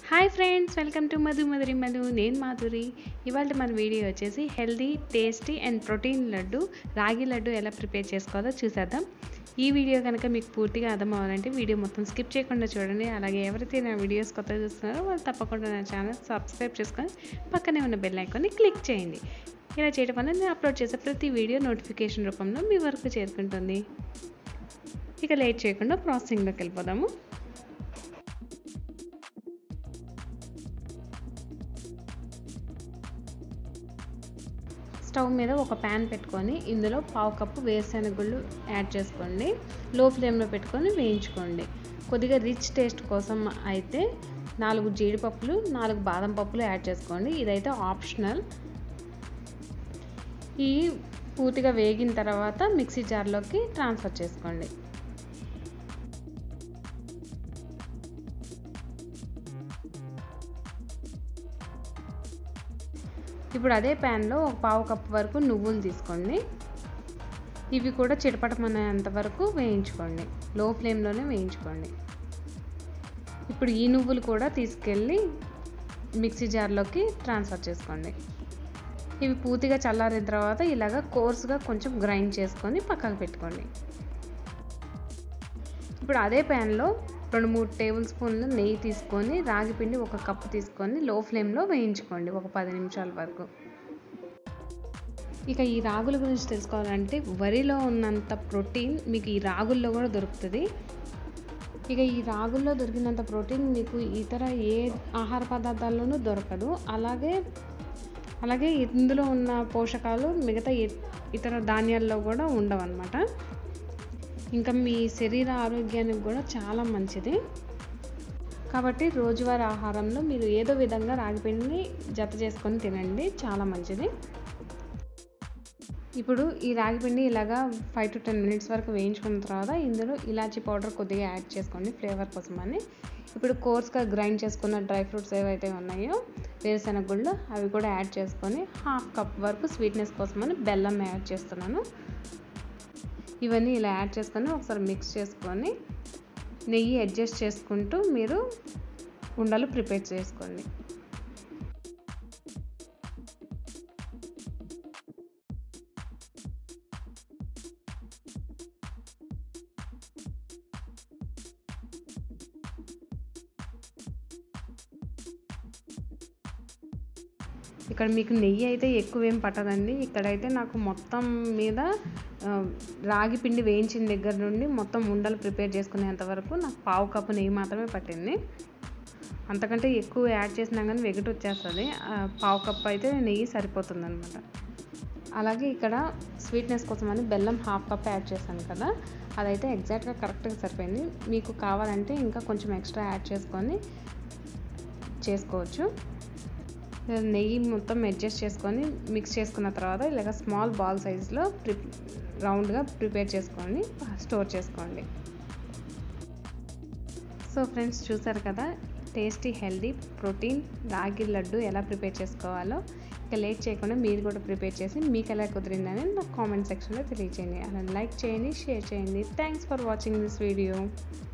hi friends welcome to Madhu Madhuri Madhu నేను మాధురి ఇవాళ మన వీడియో వచ్చేసి healthy tasty and protein laddu ragi laddu ఎలా ప్రిపేర్ చేసుకోవాలో చూసేద్దాం ఈ వీడియో కనుక మీకు పూర్తిగా అర్థం అవ్వాలంటే వీడియో మొత్తం స్కిప్ చేయకుండా చూడండి అలాగే ఎవరైతే నా వీడియోస్ కొత్తగా చూస్తున్నారో వాళ్ళు తప్పకుండా నా ఛానల్ సబ్స్క్రైబ్ చేసుకొని పక్కనే ఉన్న బెల్ ఐకాన్ని క్లిక్ చేయండి ఇలా చేయడం వల్ల నేను అప్లోడ్ చేసే ప్రతి వీడియో నోటిఫికేషన్ రూపంలో మీ వరకు చేరుకుంటుంది ఇక లేట్ చేయకుండా ప్రాసెసింగ్లోకి వెళ్ళిపోదాము స్టవ్ మీద ఒక ప్యాన్ పెట్టుకొని ఇందులో పావు కప్పు వేరుశెనగ గుళ్ళు యాడ్ చేసుకోండి లో ఫ్లేమ్లో పెట్టుకొని వేయించుకోండి కొద్దిగా రిచ్ టేస్ట్ కోసం అయితే నాలుగు జీడిపప్పులు నాలుగు బాదం పప్పులు యాడ్ చేసుకోండి ఇదైతే ఆప్షనల్ ఈ పూర్తిగా వేగిన తర్వాత మిక్సీ జార్లోకి ట్రాన్స్ఫర్ చేసుకోండి ఇప్పుడు అదే ప్యాన్లో ఒక పావు కప్పు వరకు నువ్వులు తీసుకోండి ఇవి కూడా చిటపటమనేంత వరకు వేయించుకోండి లో ఫ్లేమ్లోనే వేయించుకోండి ఇప్పుడు ఈ నువ్వులు కూడా తీసుకెళ్ళి మిక్సీ జార్లోకి ట్రాన్స్ఫర్ చేసుకోండి ఇవి పూర్తిగా చల్లారిన తర్వాత ఇలాగ కోర్సుగా కొంచెం గ్రైండ్ చేసుకొని పక్కకు పెట్టుకోండి ఇప్పుడు అదే ప్యాన్లో రెండు మూడు టేబుల్ స్పూన్లు నెయ్యి తీసుకొని రాగి పిండి ఒక కప్పు తీసుకొని లో ఫ్లేమ్లో వేయించుకోండి ఒక పది నిమిషాల వరకు ఇక ఈ రాగుల గురించి తెలుసుకోవాలంటే వరిలో ఉన్నంత ప్రోటీన్ మీకు ఈ రాగుల్లో కూడా దొరుకుతుంది ఇక ఈ రాగుల్లో దొరికినంత ప్రోటీన్ మీకు ఇతర ఏ ఆహార పదార్థాల్లోనూ దొరకదు అలాగే అలాగే ఇందులో ఉన్న పోషకాలు మిగతా ఇతర ధాన్యాల్లో కూడా ఉండవన్నమాట ఇంకా మీ శరీర ఆరోగ్యానికి కూడా చాలా మంచిది కాబట్టి రోజువారీ ఆహారంలో మీరు ఏదో విధంగా రాగిపిండిని జత చేసుకొని తినండి చాలా మంచిది ఇప్పుడు ఈ రాగిపిండి ఇలాగా ఫైవ్ టు టెన్ మినిట్స్ వరకు వేయించుకున్న తర్వాత ఇందులో ఇలాచీ పౌడర్ కొద్దిగా యాడ్ చేసుకోండి ఫ్లేవర్ కోసం అని ఇప్పుడు కోర్స్గా గ్రైండ్ చేసుకున్న డ్రై ఫ్రూట్స్ ఏవైతే ఉన్నాయో వేరుశెనగ గుళ్ళు అవి కూడా యాడ్ చేసుకొని హాఫ్ కప్ వరకు స్వీట్నెస్ కోసం అని బెల్లం యాడ్ చేస్తున్నాను ఇవన్నీ ఇలా యాడ్ చేసుకొని ఒకసారి మిక్స్ చేసుకొని నెయ్యి అడ్జస్ట్ చేసుకుంటూ మీరు ఉండలు ప్రిపేర్ చేసుకోండి ఇక్కడ మీకు నెయ్యి అయితే ఎక్కువ ఏం పట్టదండి ఇక్కడైతే నాకు మొత్తం మీద రాగి పిండి వేయించిన దగ్గర నుండి మొత్తం ఉండలు ప్రిపేర్ చేసుకునేంత వరకు నాకు పావు కప్పు నెయ్యి మాత్రమే పట్టింది అంతకంటే ఎక్కువ యాడ్ చేసినా కానీ వెగటు వచ్చేస్తుంది పావు కప్పు అయితే నెయ్యి సరిపోతుంది అనమాట అలాగే ఇక్కడ స్వీట్నెస్ కోసం అని బెల్లం హాఫ్ కప్ యాడ్ చేశాను కదా అదైతే ఎగ్జాక్ట్గా కరెక్ట్గా సరిపోయింది మీకు కావాలంటే ఇంకా కొంచెం ఎక్స్ట్రా యాడ్ చేసుకొని చేసుకోవచ్చు నెయ్యి మొత్తం అడ్జస్ట్ చేసుకొని మిక్స్ చేసుకున్న తర్వాత ఇలాగ స్మాల్ బాల్ సైజులో ప్రి రౌండ్గా ప్రిపేర్ చేసుకొని స్టోర్ చేసుకోండి సో ఫ్రెండ్స్ చూసారు కదా టేస్టీ హెల్దీ ప్రోటీన్ రాగి లడ్డు ఎలా ప్రిపేర్ చేసుకోవాలో ఇక లేట్ చేయకుండా మీరు కూడా ప్రిపేర్ చేసి మీకు ఎలా కుదిరిందని నాకు కామెంట్ సెక్షన్లో తెలియచేయండి అలా లైక్ చేయండి షేర్ చేయండి thanks for watching this video